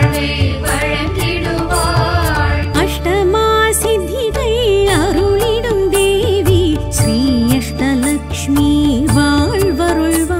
வாழ்வை வழங்கிடுவாள் அஷ்டமா சித்திகை அருளிடும் தேவி ஸ்ரீ அஷ்டலக்ஷ்மி வாழ்வருள்வாள்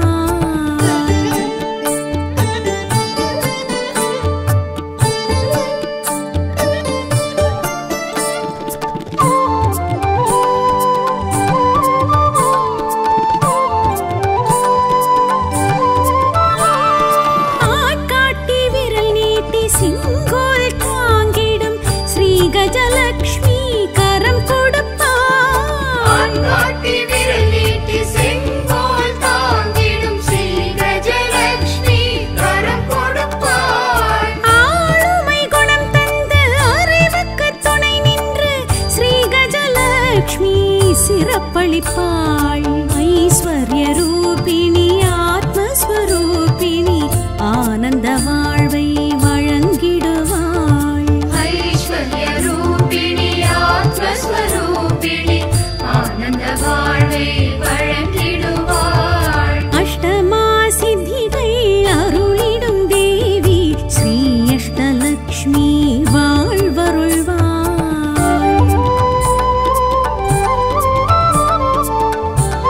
ஆட்காட்டி விரல் நீட்டி சிங்கோல் தாங்கிடும் ஸ்ரீ கஜலக்ஷ்மி கரம் கொடுப்பாள் ஆண்காட்டி விரல் நீட்டி செங்கோல் தாங்கிடும் ஸ்ரீ கஜலக்ஷ்மி கரம் கொடுப்பாள் ஆளுமை குணம் தந்து அறிவுக்கு துணை நின்று ஸ்ரீ கஜலக்ஷ்மி சிறப்பளிப்பாள் ஐஸ்வர்ய ரூபிணி ஆத்மஸ்வரூபிணி ஆனந்த வாழ்வை வழங்கிடுவாள் ஐஸ்வர்ய ரூபிணி ஆத்மஸ்வரூபிணி ஆனந்த வாழ்வை வழங்கிடுவாள் அஷ்டமா சித்திகை அருளிடும் தேவி ஸ்ரீ அஷ்டலக்ஷ்மி வாழ்வருள்வாள்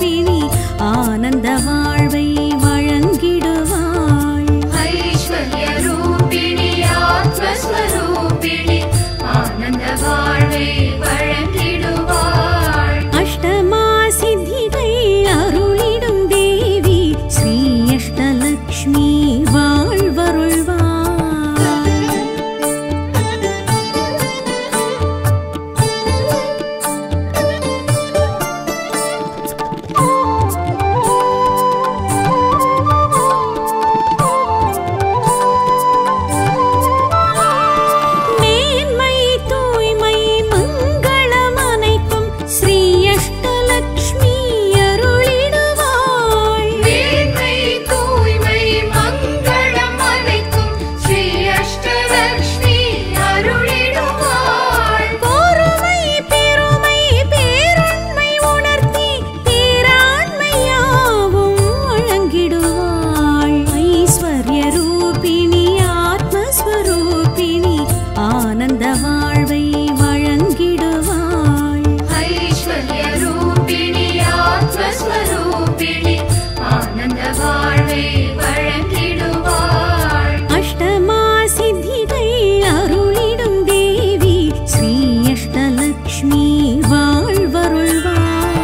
ஐஸ்வர்யரூபிணி ஆனந்த வாழ்வை வழங்கிடுவாள் ஐஸ்வர்யரூபிணி ஆத்மஸ்வரூபிணி ஆனந்த வாழ்வை வழங்கிடுவாள் அஷ்டமா சித்திகள் அருளிடும் தேவி ஸ்ரீ அஷ்டலக்ஷ்மி வாழ்வருள்வாள் மேன்மை தூய்மை மங்களம் அனைத்தும் ஸ்ரீ அஷ்டலக்ஷ்மி அருளிடுவாள் மேன்மை தூய்மை மங்களம் அனைத்தும் ஸ்ரீ அஷ்டலக்ஷ்மி அருளிடுவாள் பொறுமை பெருமை பேருண்மை உணர்த்தி பேராண்மையாவும் வழங்கிடுவாள் ஐஸ்வர்ய ரூபிணி ஆத்மஸ்வரூபிணி ஆனந்த வாழ்வை வழங்கிடுவாள் ஐஸ்வர்யரூபிணி ஆத்மஸ்வரூபிணி ஆனந்த வாழ்வை வழங்கிடுவாள் அஷ்டமா சித்திகள் அருளிடும் தேவி ஸ்ரீ அஷ்டலக்ஷ்மி வாழ்வருள்வாள்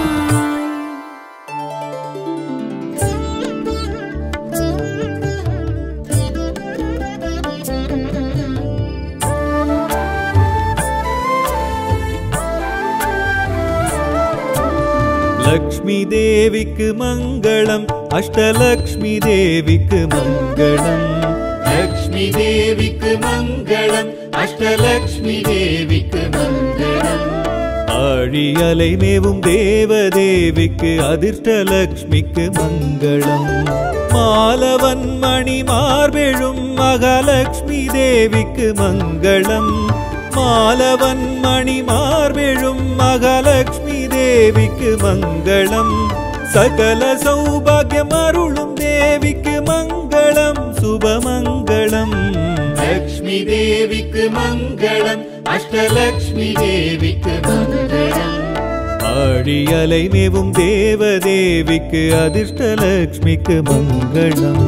லக்ஷ்மி தேவிக்கு மங்களம் அஷ்டலக்ஷ்மி தேவிக்கு மங்களம் லக்ஷ்மி தேவிக்கு மங்களம் அஷ்டலக்ஷ்மி தேவிக்கு மங்களம் ஆழி அலை மேவும் தேவதேவிக்கு அதிர்ஷ்டலக்ஷ்மிக்கு மங்களம் மாலவன் மணி மார்பெழும் மகாலட்சுமி தேவிக்கு மங்களம் மாலவன் மணி மார்பெழும் மகாலட்சுமி தேவிக்கு மங்களம் சகல சௌபாகியம் அருளும் தேவிக்கு மங்களம் சுபமங்களம் லக்ஷ்மி தேவிக்கு மங்களம் அஷ்டலக்ஷ்மி தேவிக்கு மங்களம் ஆழி அலை மேவும் தேவதேவிக்கு அதிர்ஷ்டலக்ஷ்மிக்கு மங்களம்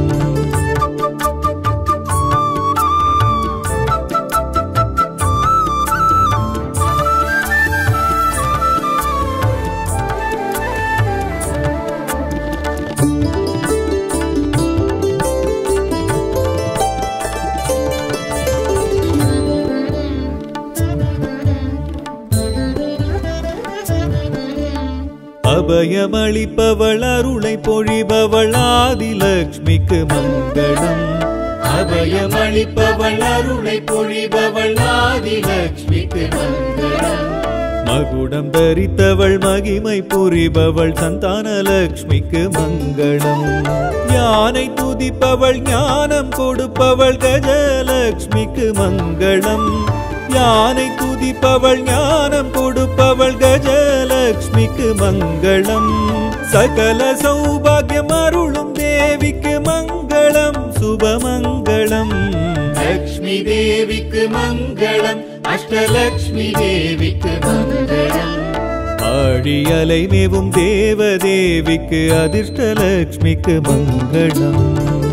அபயமளிப்பவள் அருளை பொழிபவள் ஆதிலக்ஷ்மிக்கு மங்களம் அபயமளிப்பவள் அருளை பொழிபவள் ஆதிலக்ஷ்மிக்கு மங்களம் மகுடம் தரித்தவள் மகிமை புரிபவள் சந்தானலக்ஷ்மிக்கு மங்களம் யானை துதிப்பவள் ஞானம் கொடுப்பவள் கஜலக்ஷ்மிக்கு மங்களம் யானை துதிப்பவள் ஞானம் கொடுப்பவள் கஜலக்ஷ்மிக்கு மங்களம் சகல சௌபாகியம் அருளும் தேவிக்கு மங்களம் சுபமங்களம் லக்ஷ்மி தேவிக்கு மங்களம் அஷ்டலக்ஷ்மி தேவிக்கு மங்களம் ஆழி அலை மேவும் தேவதேவிக்கு அதிர்ஷ்டலக்ஷ்மிக்கு மங்களம்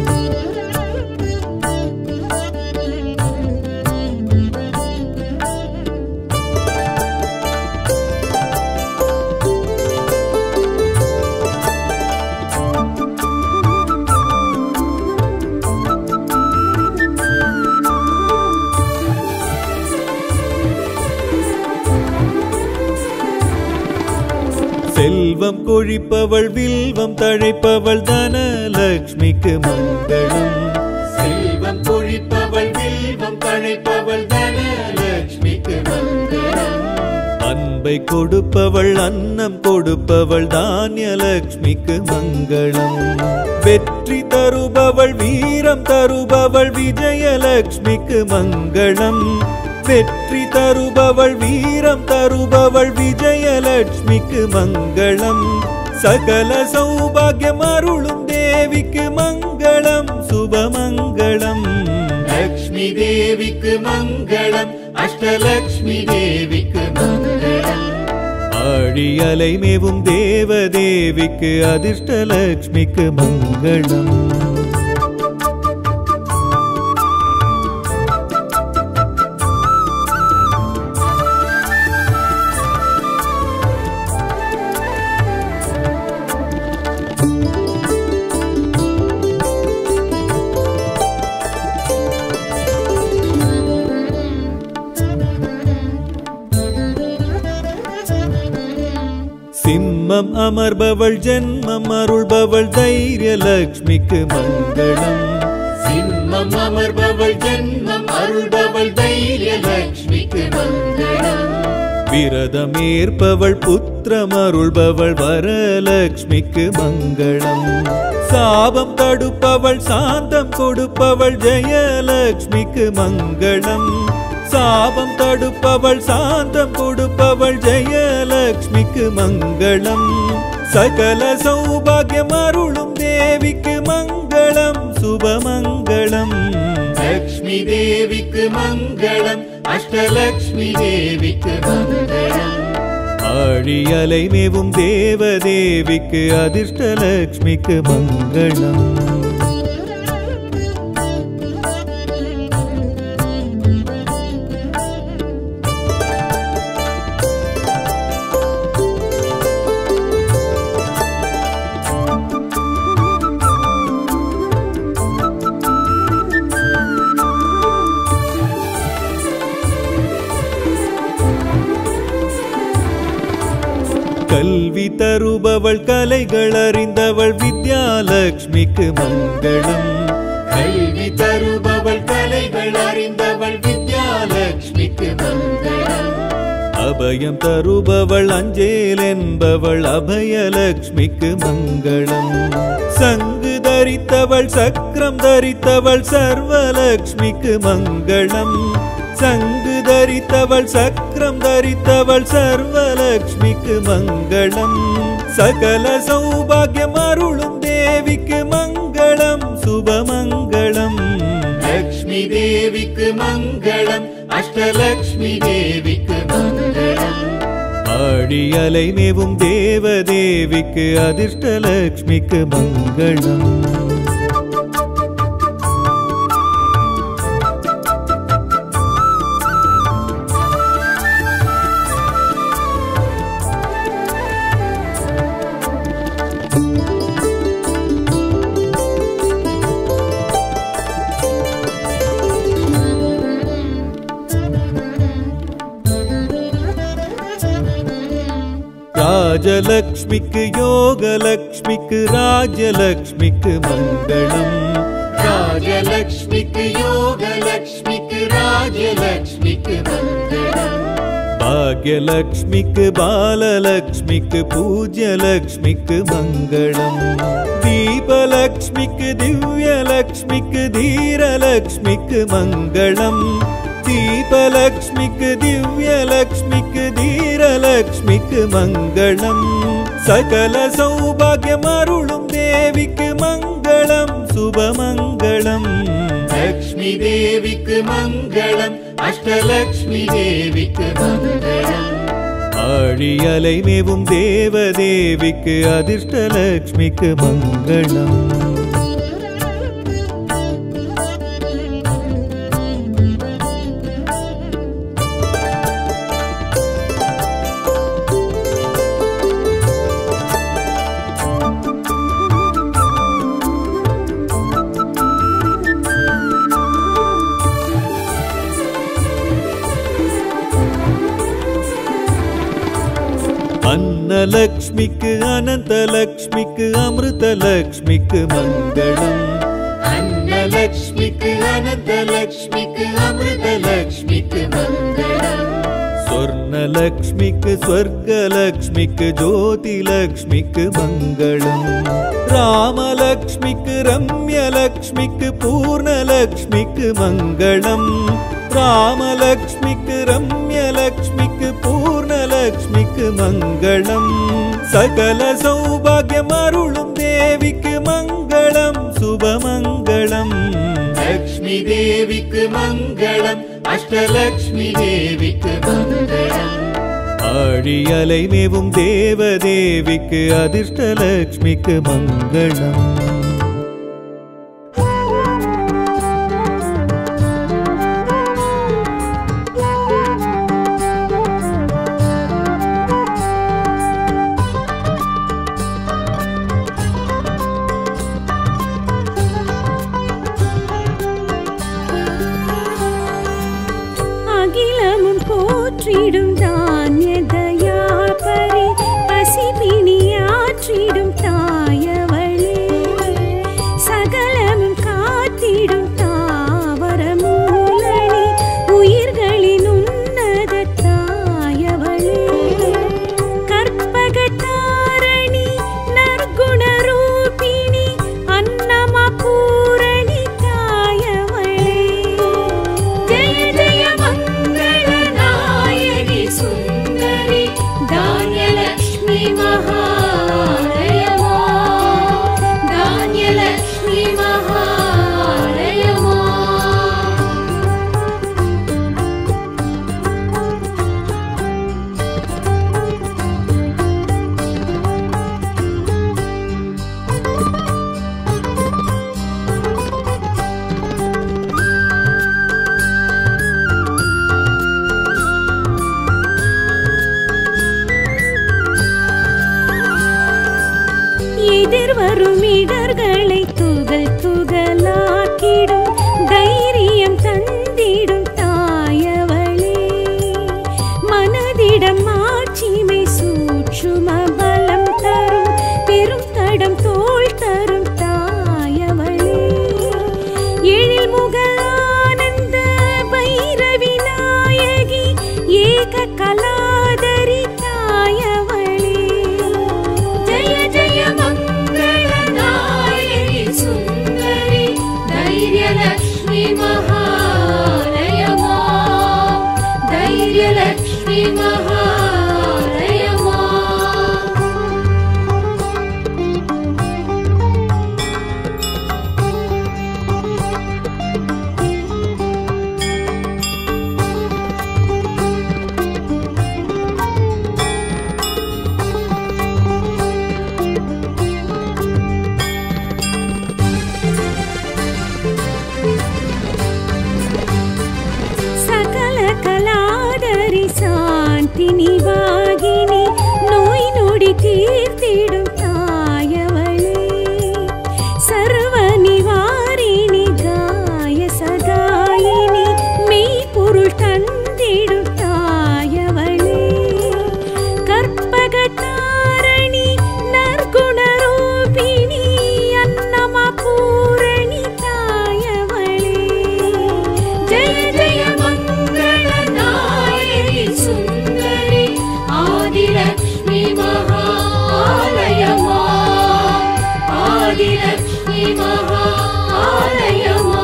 செல்வம் கொழிப்பவள் வில்வம் தழைப்பவள் தனலக்ஷ்மிக்கு மங்களம் செல்வம் கொழிப்பவள் வில்வம் தழைப்பவள் தனலக்ஷ்மிக்கு மங்களம் அன்பை கொடுப்பவள் அன்னம் கொடுப்பவள் தானியலக்ஷ்மிக்கு மங்களம் வெற்றி தருபவள் வீரம் தருபவள் விஜயலக்ஷ்மிக்கு மங்களம் வெற்றி தருபவள் வீரம் தருபவள் விஜயலட்சுமிக்கு மங்களம் சகல சௌபாகியம் அருளும் தேவிக்கு மங்களம் சுபமங்களம் லக்ஷ்மி தேவிக்கு மங்களம் அஷ்டலக்ஷ்மி தேவிக்கு மங்களம் ஆழி ஆழியலை மேவும் தேவதேவிக்கு அதிர்ஷ்டலக்ஷ்மிக்கு மங்களம் சிம்மம் அமர்பவள் ஜென்மம் அருள்பவள் தைரியலக்ஷ்மிக்கு மங்களம் சிம்மம் அமர்பவள் ஜென்மம் அருள்பவள் தைரியலக்ஷ்மிக்கு மங்களம் விரதம் ஏற்பவள் புத்திரம் அருள்பவள் வரலக்ஷ்மிக்கு மங்களம் சாபம் தடுப்பவள் சாந்தம் கொடுப்பவள் ஜெயலக்ஷ்மிக்கு மங்களம் சாபம் தடுப்பவள் சாந்தம் கொடுப்பவள் ஜெயலக்ஷ்மிக்கு மங்களம் சகல சௌபாகியம் அருளும் தேவிக்கு மங்களம் சுபமங்களம் லக்ஷ்மி தேவிக்கு மங்களம் அஷ்டலக்ஷ்மி தேவிக்கு மங்களம் ஆழியலை மேவும் தேவதேவிக்கு அதிர்ஷ்டலக்ஷ்மிக்கு மங்களம் கல்வி தருபவள் கலைகள் அறிந்தவள் வித்யாலக்ஷ்மிக்கு மங்களம் கல்வி தருபவள் கலைகள் அறிந்தவள் வித்யாலக்ஷ்மிக்கு மங்களம் அபயம் தருபவள் அஞ்சேல் என்பவள் அபயலக்ஷ்மிக்கு மங்களம் சங்கு தரித்தவள் சக்கரம் தரித்தவள் சர்வலக்ஷ்மிக்கு மங்களம் சங்கு தரித்தவள் சக்கரம் தரித்தவள் சர்வலக்ஷ்மிக்கு மங்களம் சகல சௌபாகியம் அருளும் தேவிக்கு மங்களம் சுபமங்களம் லக்ஷ்மி தேவிக்கு மங்களம் அஷ்டலக்ஷ்மி தேவிக்கு மங்களம் ஆழியலை மேவும் தேவதேவிக்கு அதிர்ஷ்டலக்ஷ்மிக்கு மங்களம் ராஜலக்ஷ்மிக்கு யோகலக்ஷ்மிக்கு ராஜலக்ஷ்மிக்கு மங்களம் ராஜலக்ஷ்மிக்கு யோகலக்ஷ்மிக்கு ராஜலக்ஷ்மிக்கு மங்களம் பாக்யலக்ஷ்மிக்கு பாலலக்ஷ்மிக்கு பூஜ்யலக்ஷ்மிக்கு மங்களம் தீபலக்ஷ்மிக்கு திவ்யலக்ஷ்மிக்கு தீரலக்ஷ்மிக்கு மங்களம் தீபலக்ஷ்மிக்கு திவ்யலக்ஷ்மிக்கு தீரலக்ஷ்மிக்கு மங்களம் சகல சௌபாகியம் அருளும் தேவிக்கு மங்களம் சுபமங்களம் லக்ஷ்மி தேவிக்கு மங்களம் அஷ்டலக்ஷ்மி தேவிக்கு மங்களம் ஆழியலை மேவும் தேவதேவிக்கு அதிர்ஷ்டலக்ஷ்மிக்கு மங்களம் அன்னலக்ஷ்மிக்கு அனந்தலக்ஷ்மிக்கு அமிர்தலக்ஷ்மிக்கு மங்களம் அன்னலக்ஷ்மிக்கு அனந்தலக்ஷ்மிக்கு அமிர்தலக்ஷ்மிக்கு மங்களம் சொர்ணலக்ஷ்மிக்கு ஸ்வர்கலக்ஷ்மிக்கு ஜோதிலக்ஷ்மிக்கு மங்களம் ராமலக்ஷ்மிக்கு ரம்யலக்ஷ்மிக்கு பூர்ணலக்ஷ்மிக்கு மங்களம் ராமலக்ஷ்மிக்கு ரம்யலக்ஷ்மிக்கு பூர்ணலக்ஷ்மிக்கு மங்களம் சகல சௌபாகியம் அருளும் தேவிக்கு மங்களம் சுபமங்களம் லக்ஷ்மி தேவிக்கு மங்களம் அஷ்டலக்ஷ்மி தேவிக்கு மங்களம் ஆழியலை மேவும் தேவதேவிக்கு அதிர்ஷ்டலக்ஷ்மிக்கு மங்களம் அகிலமும் போற்றிடும் தானிய தயாபரி பசிபிணியாற்றிடும் தாயவளே சகலமும் காத்திடும் தாவர மூலனி உயிர்களின் உன்னத தாயவளே கற்பகத்தாரணி நற்குண ரூபிணி அன்னமா பூரணி தாயவளே ஜெய ஜெய மங்கள நாயகி சுந்தரி தானியலக்ஷ்மி மகாலயமா தானியலக்ஷ்மி மகாலயமா எதிர்வரும் இடர்களை துகள் துகளாக்கிடும் தைரியம் தந்திடும் தாயவளே மனதிடம் மாட்சிமை சூட்சும பலம் தரும் பெரும் தடம் தோள் தரும் தாயவளே எழில் முக ஆனந்த பைரவி நாயகி ஏக கலாதரி தாயவளே ஜெய ஜெய மங்கள நாயகி சுந்தரி தைரியலக்ஷ்மி மகாலயமா தைரியலக்ஷ்மி மகாலயமா சகல கலாதரி சாந்தி நிவாகினி நோய் நொடி தீர்த்திடும் தாயவளே சர்வ நிவாரிணி காய சகாயினி மெய்ப்பொருள் தந்திடும் தாயவளே கற்பகத்தாரணி நற்குண ரூபிணி அன்னமா பூரணி தாயவளே ஜெய ஜெய மங்கள நாயகி சுந்தரி ஆதிலக்ஷ்மி மகாலயமா ஆதிலக்ஷ்மி மகாலயமா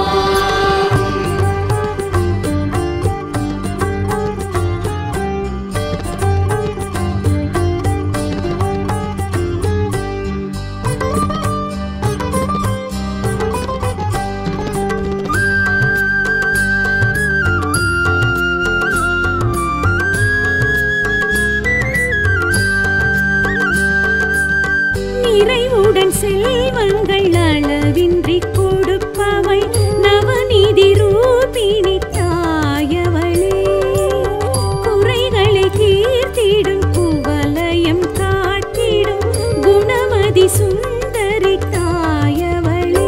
நிறைவுடன் செல்வங்கள் அளவின்றி கொடுப்பவள் நவநீதி ரூபிணி தாயவளே குறைகளை தீர்த்திடும் குவலயம் காட்டிடும் குணமதி சுந்தரி தாயவளே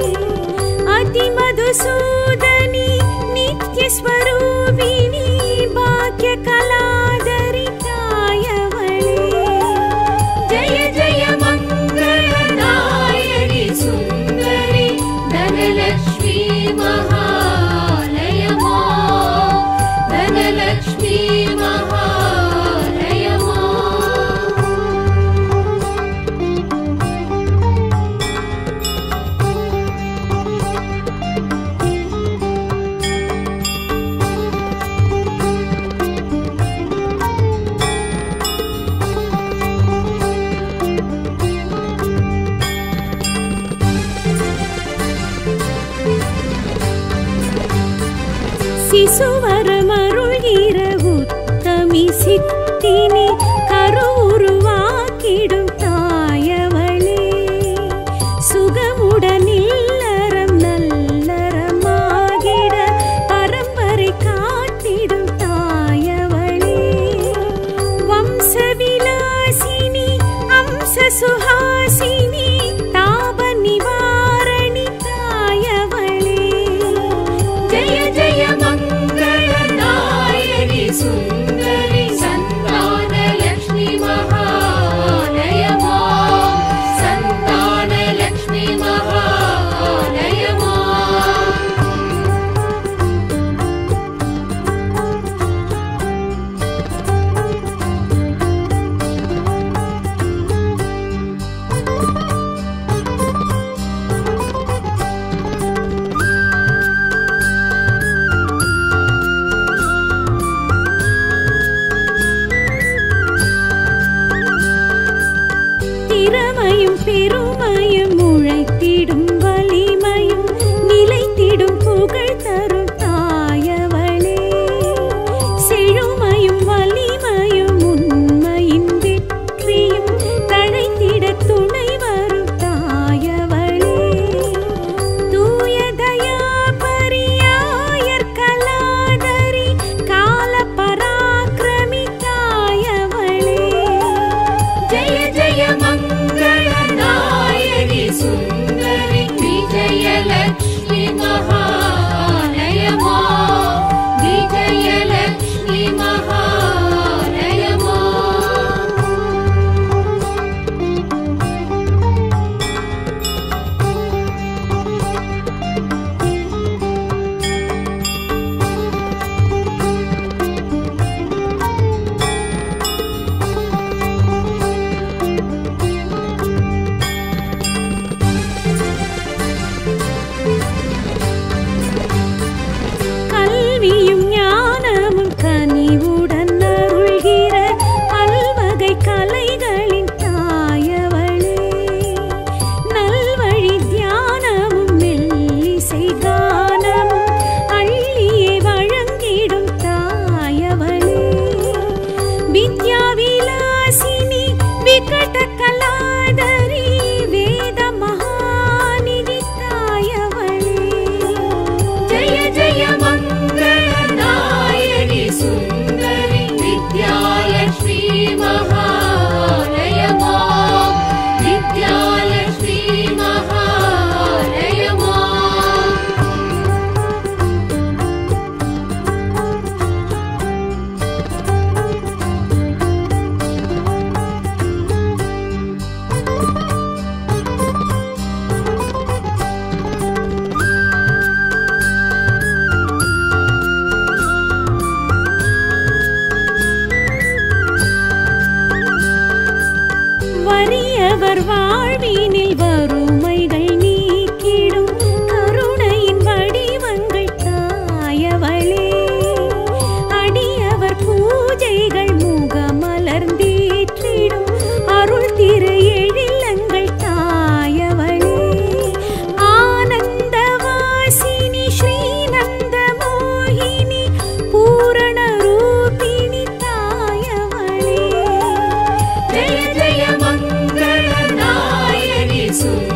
அதிமதுசூதனி நித்ய ஸ்வரூபிணி பாக்ய கலாதரி தாயவளே ஜெய ஜெய மங்கள நாயகி சுந்தரி தனலக்ஷ்மி மகாலயமா தனலக்ஷ்மி மகாலயமா சிசுவரமருள்கிற உத்தமி சித்தினி கருவுருவாக்கிடும் தாயவளே சுகமுடன் இல்லறம் நல்லறமாகிட பரம்பரை காத்திடும் தாயவளே வம்சவிலாசினி அம்ச சுஹாசினி தாப நிவாரணி தாயவளே ஜெய ஜெய மங்கள நாயகி சுந்தரி சந்தான லக்ஷ்மி மகாலயமா சந்தான லக்ஷ்மி மகாலயமா திறமையும் பெருமையும் உழைத்திடும் வலிமையும் நிலைத்திடும் புகழ் தரும் தாயவளே செழுமையும் வலிமையும் உண்மையின் வெற்றியும் தழைத்திட துணை வரும் தாயவளே தூயதயா பரியாயர் கலாதரி கால பராக்கிரமி தாயவளே ஜெய ஜெய மங்கள நாயகி சுந்தரி விஜயலக்ஷ்மி மகாலயமா விஜயலக்ஷ்மி மகாலயமா கல்வியும் ஞானமும் கனிவுடன் அருள்கிற பல்வகை கலைகளின் தாயவளே நல்வழி தியானமும் மெல்லிசை கானமும் அள்ளியே வழங்கிடும் தாயவளே வித்யா விலாசினி விகட கலாதரி வேத மகாநிதி தாயவளே ஜெய ஜெய மங்கள நாயகி சுந்தரி வித்யாலக்ஷ்மி மகாலயமா வித்யாலக்ஷ்மி மகாலயமா வறியவர் வாழ்வினில் வறுமைகள் நீக்கிடும் கருணையின் வடிவங்கள் தாயவளே அடியவர் பூஜைகள் முகமலர்ந்தேற்றிடும் அருள் திரு எழிலங்கள் தாயவளே ஆனந்தவாசினி ஸ்ரீநந்த மோகினி பூரண ரூபிணி தாயவளே ஜெய ஜெய மங்கள நாயகி சுந்தரி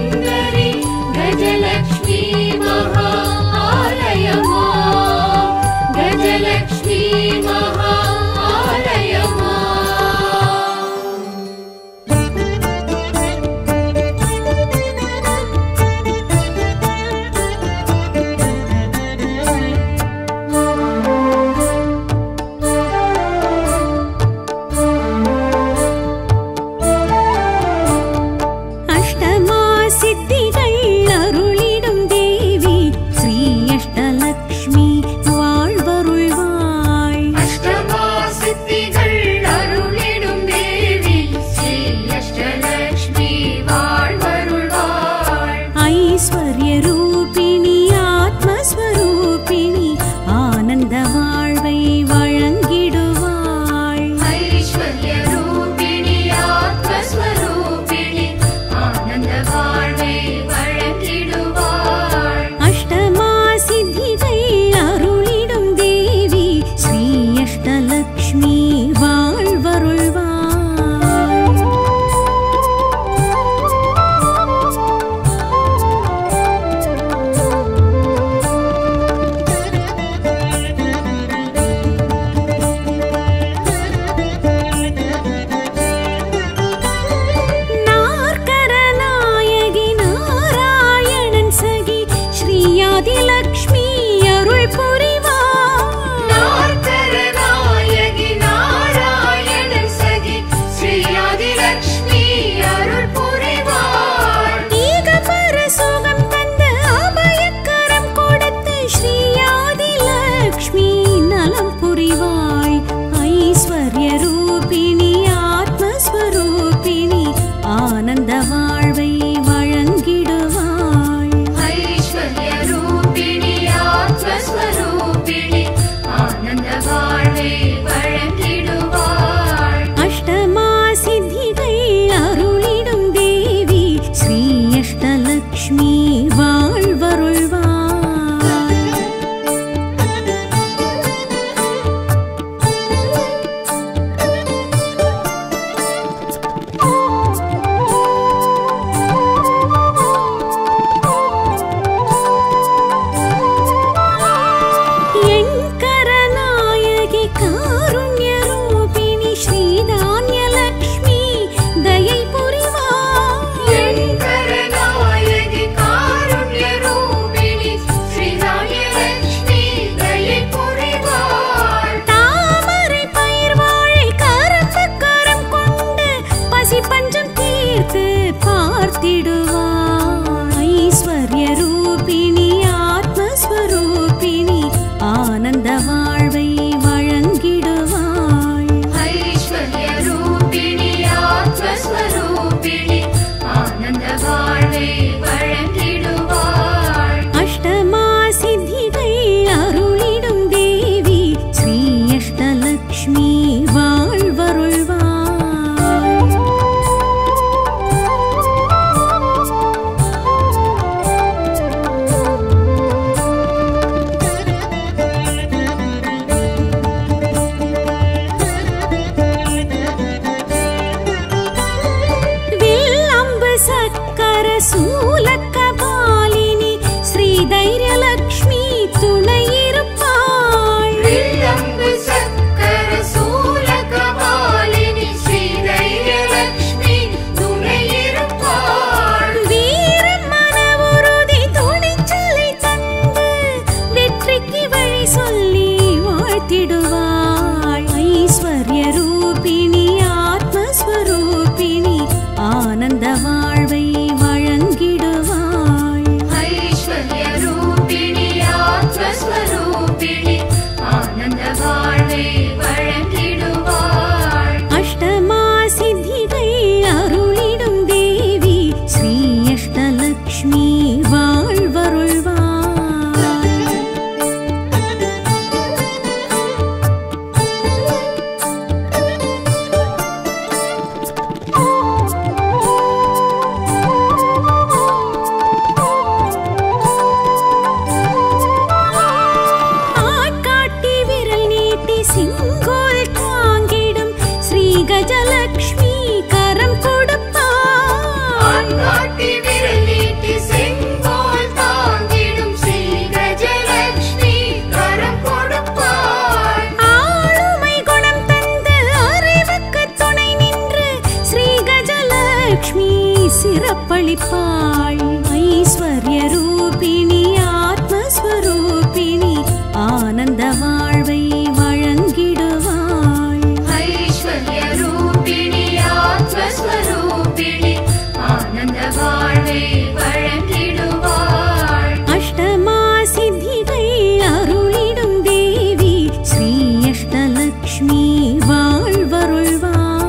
அஷ்டலக்ஷ்மி சிறப்பளிப்பாள் ஐஸ்வர்ய ரூபிணி ஆத்மஸ்வரூபிணி ஆனந்த வாழ்வை வழங்கிடுவாள் ஐஸ்வர்யரூபிணி ஆத்மஸ்வரூபிணி ஆனந்த வாழ்வை வழங்கிடுவாள் அஷ்டமா சித்திகள் அருளிடும் தேவி ஸ்ரீ அஷ்டலக்ஷ்மி வாழ்வருள்வாள்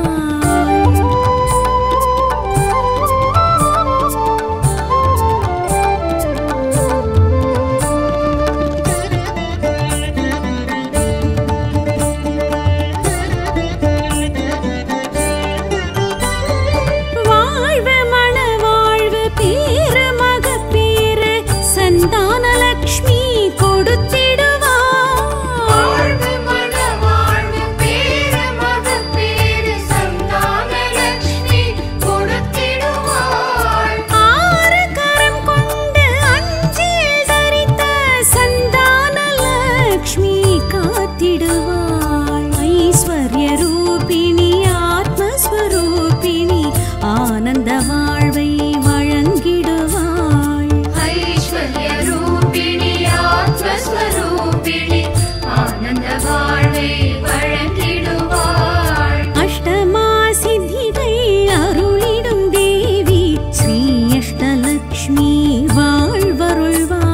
வாழ்வு மண வாழ்வு பேரு மக பேரு சந்தானலக்ஷ்மி கொடுத்திடுவாள் வாழ்வு மன வாழ்வு பேரு மக பேரு சந்தானலக்ஷ்மி கொடுத்திடுவாள் ஆறு கரம் கொண்டு அஞ்சில் தரித்த சந்தானலக்ஷ்மி காத்திடுவாள் ஐஸ்வர்ய ரூபிணி ஆத்மஸ்வரூபிணி ஆனந்த வாழ்வை வழங்கிடுவாள் ஐஸ்வர்யரூபிணி ஆத்மஸ்வரூபிணி ஆனந்த வாழ்வை வழங்கிடுவாள் அஷ்டமா சித்திகள் அருளிடும் தேவி ஸ்ரீ அஷ்டலக்ஷ்மி வாழ்வருள்வாள்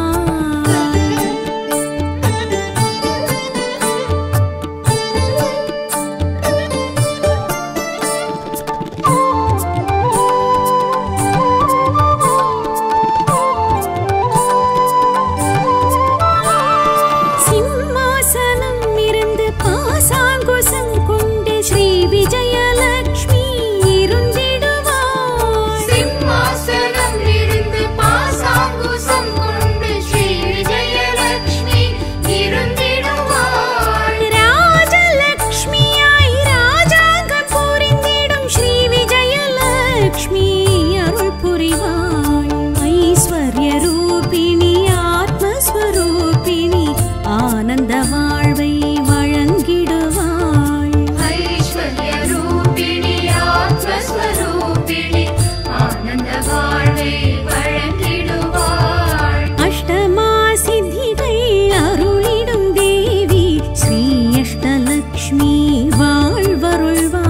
சிம்மாசனம் இருந்து பாசாங்குசம் கொண்டு ஸ்ரீ விஜயலக்ஷ்மி இருந்திடுவாள் சிம்மாசனம் இருந்து பாசாங்குசம் கொண்டு ஸ்ரீ விஜயலக்ஷ்மி இருந்திடுவாள் ராஜலக்ஷ்மியாய் ராஜாங்கம் புரிந்திடும் ஸ்ரீ விஜயலக்ஷ்மி அருள் புரிவாள் ஐஸ்வர்ய ரூபிணி ஆத்மஸ்வரூபிணி ஆனந்த வாழ்வை வழங்கிடுவாள் ஐஸ்வர்யரூபிணி ஆத்மஸ்வரூபிணி ஆனந்த வாழ்வை வழங்கிடுவாள் அஷ்டமா சித்திகள் அருளிடும் தேவி ஸ்ரீ அஷ்டலக்ஷ்மி வாழ்வருள்வாள்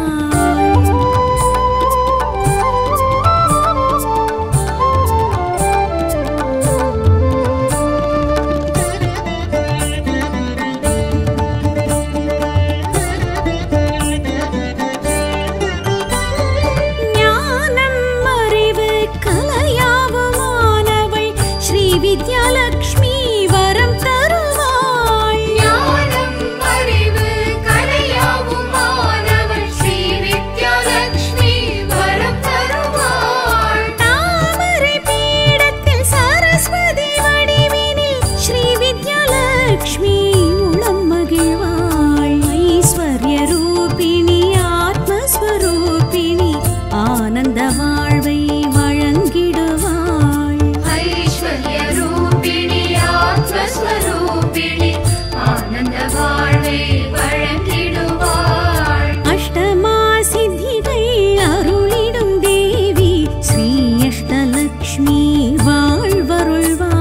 ஞானம் அறிவு கலையாவுமானவள் ஸ்ரீ வித்யாலக்ஷ்மி வரம் தருவாள் ஞானம் அறிவு கலையாவுமானவள் ஸ்ரீ வித்யாலக்ஷ்மி வரம் தருவாள் தாமரை பீடத்தில் சரஸ்வதி வடிவினில் ஸ்ரீ வித்யாலக்ஷ்மி உளம் மகிழ்வாள் ஐஸ்வர்ய ரூபிணி ஆத்மஸ்வரூபிணி ஆனந்த வாழ்வை வழங்கிடுவாள் ஐஸ்வர்யரூபிணி ஆத்மஸ்வரூபிணி ஆனந்த வாழ்வை வழங்கிடுவாள் அஷ்டமா சித்திகள் அருளிடும் தேவி ஸ்ரீ அஷ்டலக்ஷ்மி வாழ்வருள்வாள்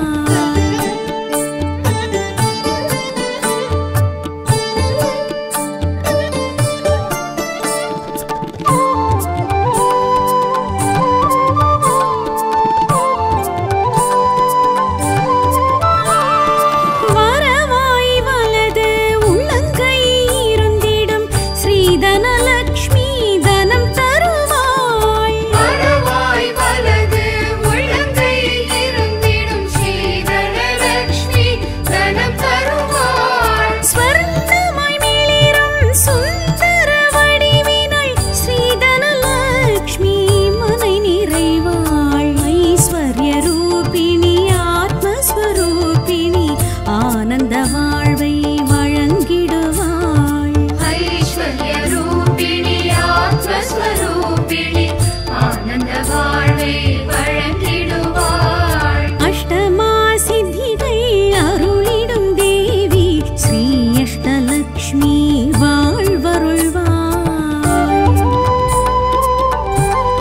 வரவாய் வலது உள்ளங்கை இருந்திடும் ஸ்ரீதனலக்ஷ்மி தனம் தருவாள் வரவாய் வலது உள்ளங்கை இருந்திடும் ஸ்ரீதனலக்ஷ்மி தனம் தருவாள் ஸ்வர்ணமாய் மிளிரும் சுந்தர வடிவினள் ஸ்ரீதனலக்ஷ்மி மனை நிறைவாள் ஐஸ்வர்ய ரூபிணி ஆத்மஸ்வரூபிணி ஆனந்த வாழ்வை வழங்கிடுவாள் ஐஸ்வர்யரூபிணி ஆத்மஸ்வரூபிணி ஆனந்த வாழ்வை வழங்கிடுவாள் அஷ்டமா சித்திகள் அருளிடும் தேவி ஸ்ரீ அஷ்டலக்ஷ்மி வாழ்வருள்வாள்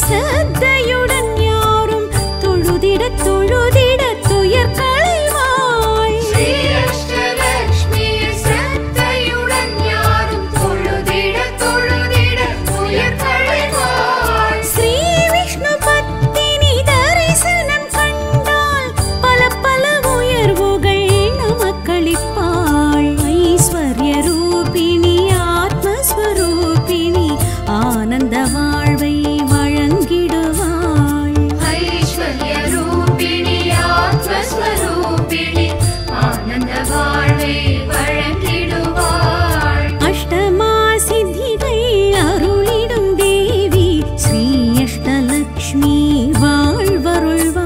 சத்தையுடன் யாரும் தொழுதிட தொழுதிட துயர் களைவாள் ஸ்ரீ அஷ்டலக்ஷ்மி சத்தையுடன் யாரும் தொழுதிட தொழுதிட உயர் களைவாள் ஸ்ரீ விஷ்ணு பத்தினி தரிசனம் கண்டால் பல பல உயர்வுகள் நமக்களிப்பாள் ஐஸ்வர்ய ரூபிணி ஆத்மஸ்வரூபிணி ஆனந்த வாழ்வை வழங்கிடுவாள் ஐஸ்வர்ய ரூபிணி ஆத்மஸ்வரூபிணி ஆனந்த வாழ்வை வழங்கிடுவாள் அஷ்டமா சித்திகள் அருளிடும் தேவி ஸ்ரீ அஷ்டலக்ஷ்மி வாழ்வருள்வாள்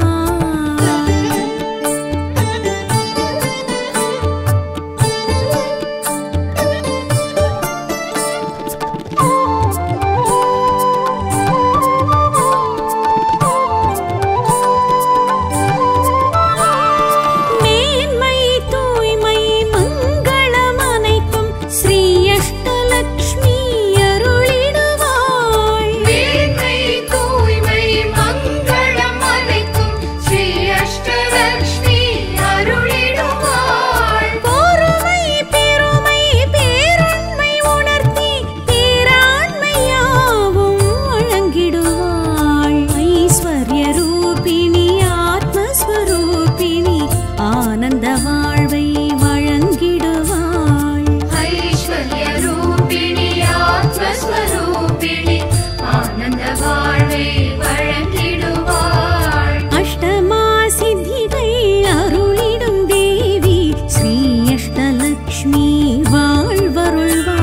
மேன்மை தூய்மை மங்களம் அனைத்தும் ஸ்ரீ அஷ்டலக்ஷ்மி அருளிடுவாள் மேன்மை தூய்மை மங்களம் அனைத்தும் ஸ்ரீ அஷ்டலக்ஷ்மி அருளிடுவாள் பொறுமை பெருமை பேருண்மை உணர்த்தி பேராண்மையாவும் வழங்கிடுவாள் ஐஸ்வர்ய ரூபிணி ஆத்மஸ்வரூபிணி ஆனந்த வாழ்வை வழங்கிடுவாள் ஐஸ்வர்ய ரூபிணி ஆத்மஸ்வரூபிணி ஆனந்த வாழ்வை வழங்கிடுவாள் அஷ்டமா சித்திகள் அருளிடும் தேவி ஸ்ரீ அஷ்டலக்ஷ்மி வாழ்வருள்வாள்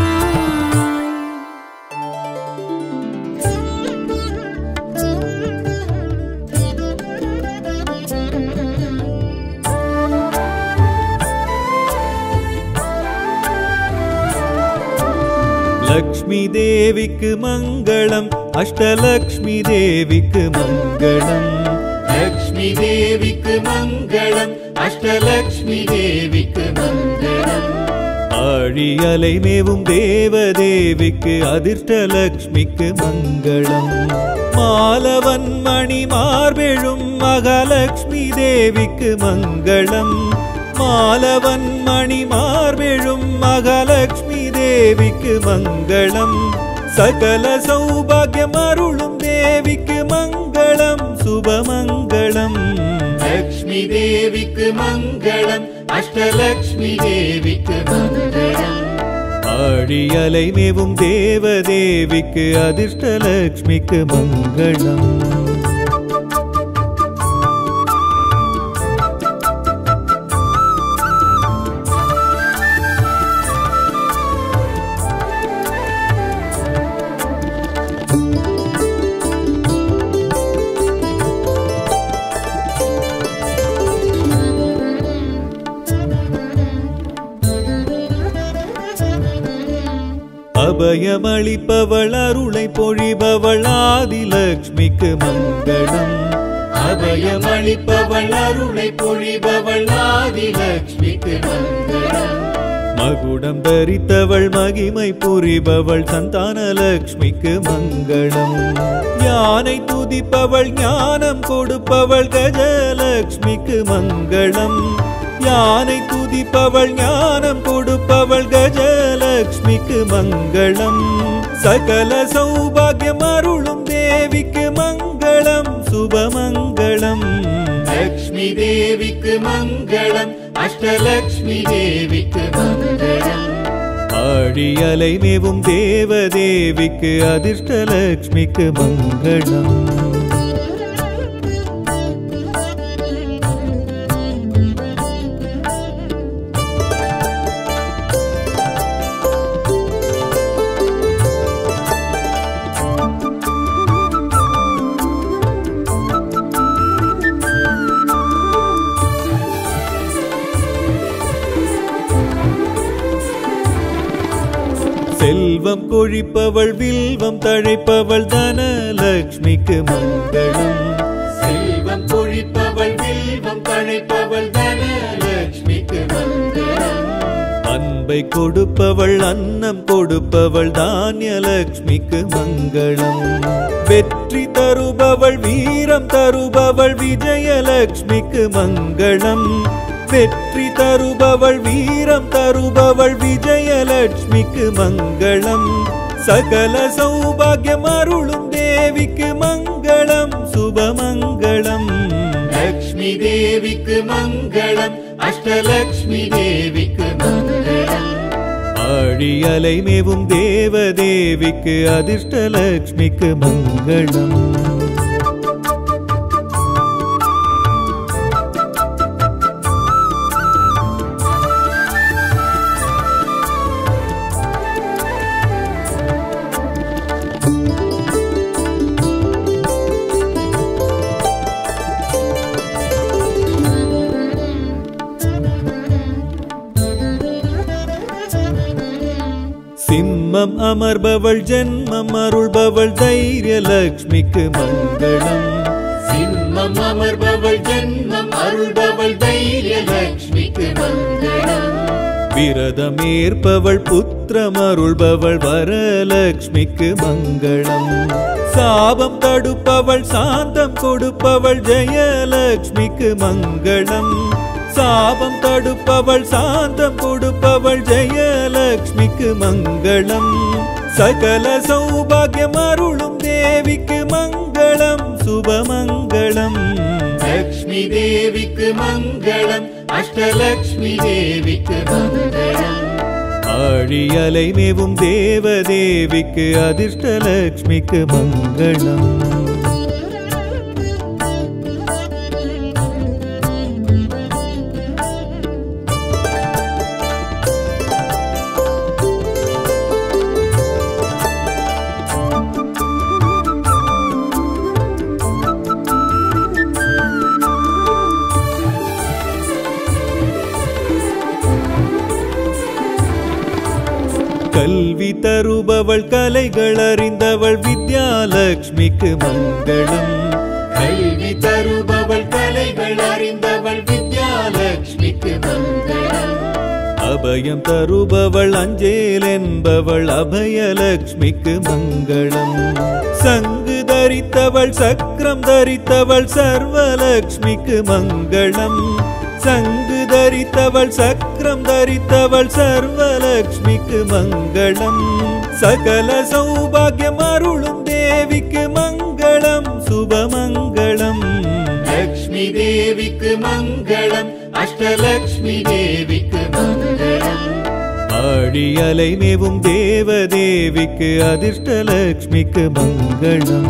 லக்ஷ்மி தேவிக்கு மங்களம் அஷ்டலக்ஷ்மி தேவிக்கு மங்களம் லக்ஷ்மி தேவிக்கு மங்களம் அஷ்டலக்ஷ்மி தேவிக்கு மங்களம் ஆழி அலை மேவும் தேவதேவிக்கு அதிர்ஷ்டலக்ஷ்மிக்கு மங்களம் மாலவன் மணி மார்பெழும் மகாலட்சுமி தேவிக்கு மங்களம் மாலவன் மணி மார்பெழும் மகாலட்சுமி தேவிக்கு மங்களம் சகல சௌபாகியம் அருளும் தேவிக்கு மங்களம் சுபமங்களம் லக்ஷ்மி தேவிக்கு மங்களம் அஷ்டலக்ஷ்மி தேவிக்கு மங்களம் ஆழி அலை மேவும் தேவதேவிக்கு அதிர்ஷ்டலக்ஷ்மிக்கு மங்களம் அபயமளிப்பவள் அருளை பொழிபவள் ஆதிலக்ஷ்மிக்கு மங்களம் அபயமளிப்பவள் அருளை பொழிபவள் ஆதிலக்ஷ்மிக்கு மங்களம் மகுடம் தரித்தவள் மகிமை புரிபவள் சந்தானலக்ஷ்மிக்கு மங்களம் யானை துதிப்பவள் ஞானம் கொடுப்பவள் கஜலக்ஷ்மிக்கு மங்களம் யானை துதிப்பவள் ஞானம் கொடுப்பவள் கஜலக்ஷ்மிக்கு மங்களம் சகல சௌபாகியம் அருளும் தேவிக்கு மங்களம் சுபமங்களம் லக்ஷ்மி தேவிக்கு மங்களம் அஷ்டலக்ஷ்மி தேவிக்கு மங்களம் ஆழி அலை மேவும் தேவதேவிக்கு அதிர்ஷ்டலக்ஷ்மிக்கு மங்களம் செல்வம் கொழிப்பவள் வில்வம் தழைப்பவள் தனலக்ஷ்மிக்கு மங்களம் செல்வம் பொழிப்பவள் வில்வம் தழைப்பவள் தனலக்ஷ்மிக்கு மங்களம் அன்பை வாழ்வை கொடுப்பவள் அன்னம் கொடுப்பவள் தானியலக்ஷ்மிக்கு மங்களம் வெற்றி தருபவள் வீரம் தருபவள் விஜயலக்ஷ்மிக்கு மங்களம் வெற்றி தருபவள் வீரம் தருபவள் விஜயலட்சுமிக்கு மங்களம் சகல சௌபாகியம் அருளும் தேவிக்கு மங்களம் சுபமங்களம் லக்ஷ்மி தேவிக்கு மங்களம் அஷ்டலக்ஷ்மி தேவிக்கு மங்களம் ஆழி அலை மேவும் தேவதேவிக்கு அதிர்ஷ்டலக்ஷ்மிக்கு மங்களம் சிம்மம் அமர்பவள் ஜென்மம் அருள்பவள் தைரியலக்ஷ்மிக்கு மங்களம் சிம்மம் அமர்பவள் ஜென்மம் அருள்பவள் தைரிய லக்ஷ்மிக்கு மங்களம் விரதம் ஏற்பவள் புத்திரம் அருள்பவள் வரலக்ஷ்மிக்கு மங்களம் சாபம் தடுப்பவள் சாந்தம் கொடுப்பவள் ஜெயலக்ஷ்மிக்கு மங்களம் சாபம் தடுப்பவள் சாந்தம் கொடுப்பவள் ஜெயலக்ஷ்மிக்கு மங்களம் சகல சௌபாகியம் அருளும் தேவிக்கு மங்களம் சுபமங்களம் லக்ஷ்மி தேவிக்கு மங்களம் அஷ்டலக்ஷ்மி தேவிக்கு மங்களம் ஆழி அலை மேவும் தேவதேவிக்கு அதிர்ஷ்டலக்ஷ்மிக்கு மங்களம் கல்வி தருபவள் கலைகள் அறிந்தவள் வித்யாலக்ஷ்மிக்கு மங்களம் கல்வி தருபவள் கலைகள் அறிந்தவள் வித்யாலக்ஷ்மிக்கு மங்களம் அபயம் தருபவள் அஞ்சேல் என்பவள் அபயலக்ஷ்மிக்கு மங்களம் சங்கு தரித்தவள் சக்கரம் தரித்தவள் சர்வலக்ஷ்மிக்கு மங்களம் சங்கு தரித்தவள் சக்கரம் தரித்தவள் சர்வலக்ஷ்மிக்கு மங்களம் சகல சௌபாகியம் அருளும் தேவிக்கு மங்களம் சுபமங்களம் லக்ஷ்மி தேவிக்கு மங்களம் அஷ்டலக்ஷ்மி தேவிக்கு மங்களம் ஆழி அலை மேவும் தேவதேவிக்கு அதிர்ஷ்டலக்ஷ்மிக்கு மங்களம்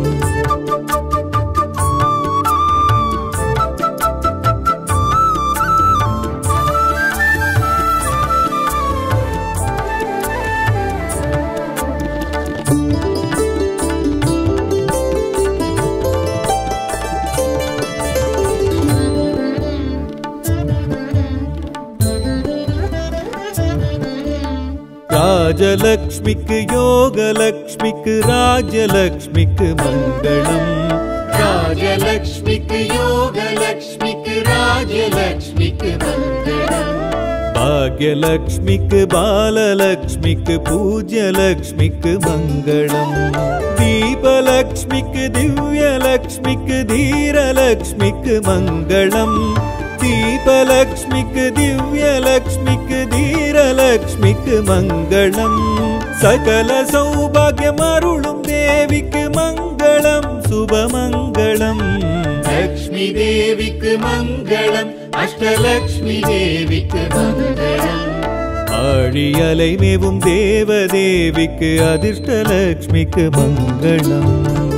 ராஜலக்ஷ்மிக்கு யோகலக்ஷ்மிக்கு ராஜலக்ஷ்மிக்கு மங்களம் ராஜலக்ஷ்மிக்கு யோகலக்ஷ்மிக்கு ராஜலக்ஷ்மிக்கு மங்களம் பாக்யலக்ஷ்மிக்கு பாலலக்ஷ்மிக்கு பூஜ்யலக்ஷ்மிக்கு மங்களம் தீபலக்ஷ்மிக்கு திவ்யலக்ஷ்மிக்கு தீரலக்ஷ்மிக்கு மங்களம் தீபலக்ஷ்மிக்கு திவ்யலக்ஷ்மிக்கு தீரலக்ஷ்மிக்கு மங்களம் சகல சௌபாகியம் அருளும் தேவிக்கு மங்களம் சுபமங்களம் லக்ஷ்மி தேவிக்கு மங்களம் அஷ்டலக்ஷ்மி தேவிக்கு மங்களம் ஆழி அலை மேவும் தேவதேவிக்கு அதிர்ஷ்டலக்ஷ்மிக்கு மங்களம்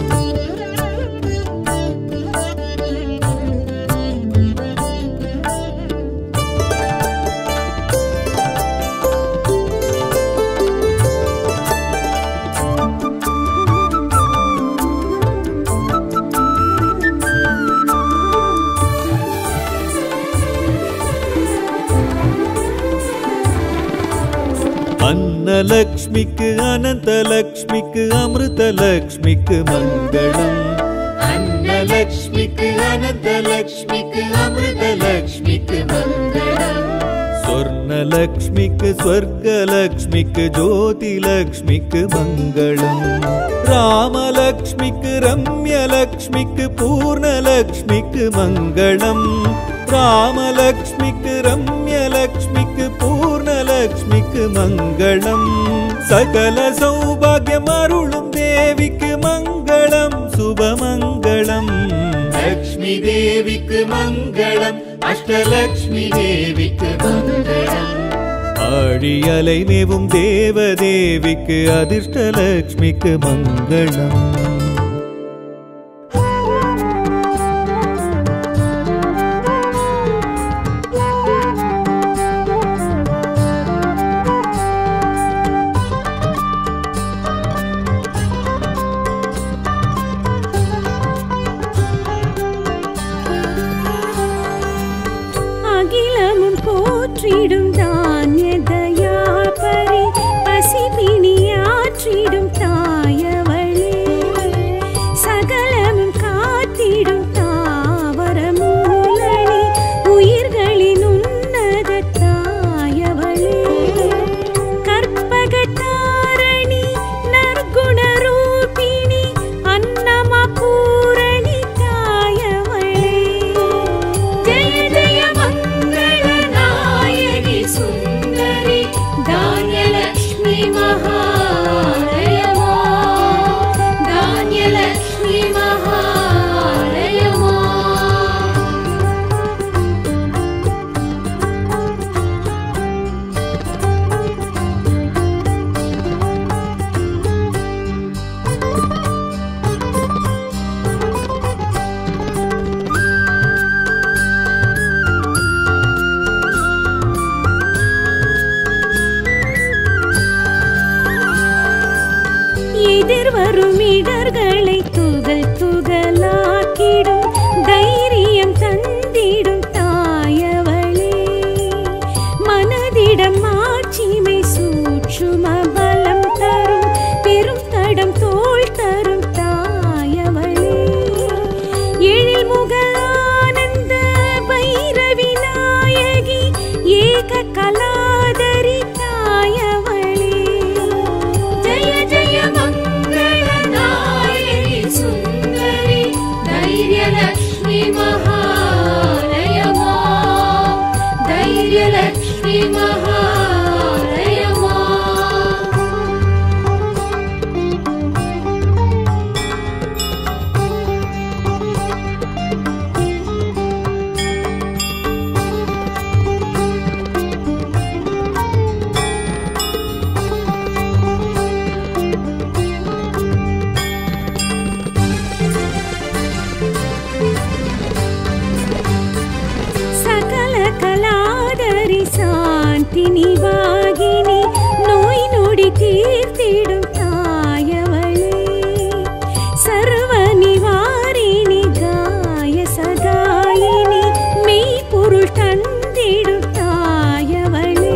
அன்னலக்ஷ்மிக்கு அனந்தலக்ஷ்மிக்கு அமிர்தலக்ஷ்மிக்கு மங்களம் அன்னலக்ஷ்மிக்கு அனந்தலக்ஷ்மிக்கு அமிர்தலக்ஷ்மிக்கு மங்களம் சொர்ண தனலக்ஷ்மிக்கு ஸ்வர்கலக்ஷ்மிக்கு ஜோதிலக்ஷ்மிக்கு மங்களம் ராமலக்ஷ்மிக்கு ரம்யலக்ஷ்மிக்கு பூர்ணலக்ஷ்மிக்கு மங்களம் ராமலக்ஷ்மிக்கு ரம்யலக்ஷ்மிக்கு பூர்ணலக்ஷ்மிக்கு மங்களம் சகல சௌபாகியம் அருளும் தேவிக்கு மங்களம் சுபமங்களம் லக்ஷ்மி தேவிக்கு மங்களம் அஷ்டலக்ஷ்மி தேவிக்கு மங்களம் ஆழியலை மேவும் தேவதேவிக்கு அதிர்ஷ்டலக்ஷ்மிக்கு மங்களம் அகிலமும் போற்றிடும் தானிய தயாபரி பசிபிணியாற்றிடும் தாயவளே சகலமும் காத்திடும் தாவர மூலனி உயிர்களின் உன்னத தாயவளே கற்பகத்தாரணி நற்குண ரூபிணி அன்னமா பூரணி தாயவளே ஜய ஜய மங்கள நாயகி சுந்தரி தானியலக்ஷ்மி மகாலயமா தானியலக்ஷ்மி மகாலயமா எதிர்வரும் இடர்களை துகள் துகளாக்கிடும் தைரியம் தந்திடும் தாயவளே மனதிடம் மாட்சிமை சூட்சும பலம் தரும் பெரும் தடம் தோள் தரும் தாயவளே எழில் முக ஆனந்த பைரவி நாயகி ஏக கலாதரி தாயவளே ஜய ஜய மங்கள நாயகி சுந்தரி தைரியலக்ஷ்மி மகாலயமா தைரியலக்ஷ்மி மகாலயமா சகல கலாதரி சாந்தி நிவாகினி நோய் நொடி தீர்த்திடும் தாயவளே சர்வ நிவாரிணி காய சகாயினி மெய்ப்பொருள் தந்திடும் தாயவளே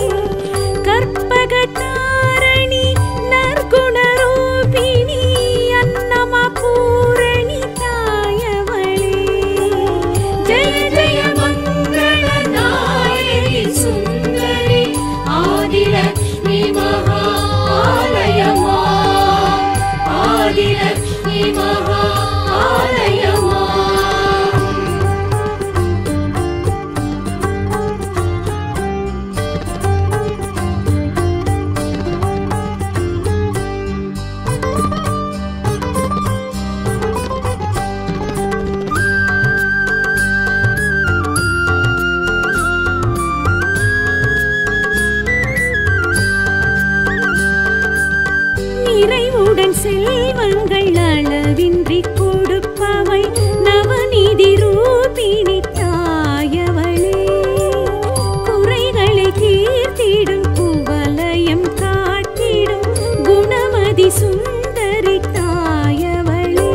கற்பகத்தாரணி நற்குணரூபிணி அன்னமா பூரணி தாயவளே ஜய ஜய மங்கள நாயகி சுந்தரி ஆதிலக்ஷ்மி மகாலயமா ஆதிலக்ஷ்மி மகாலயமா நிறைவுடன் செல்வங்கள் அளவின்றி கொடுப்பவை நவநீதி ரூபிணி தாயவளே குறைகளை தீர்த்திடும் குவலயம் காட்டிடும் குணமதி சுந்தரி தாயவளே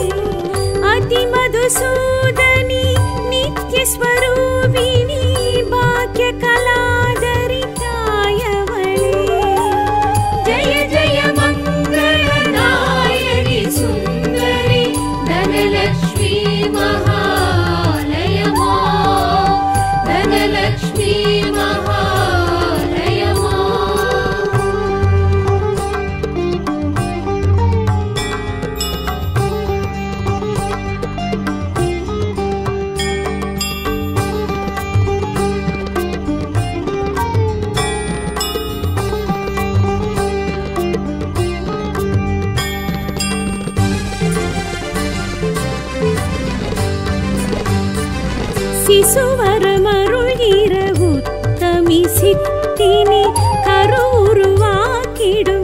அதிமதுசூதனி நித்யஸ்வரூபிணி பாக்ய கலாதரி தாயவளே ஜய ஜய மங்கள நாயகி சுந்தரி தனலக்ஷ்மி மகாலயமா தனலக்ஷ்மி மகாலயமா சிசுவரமருள்கிற உத்தமி சித்தினி கருவுருவாக்கிடும்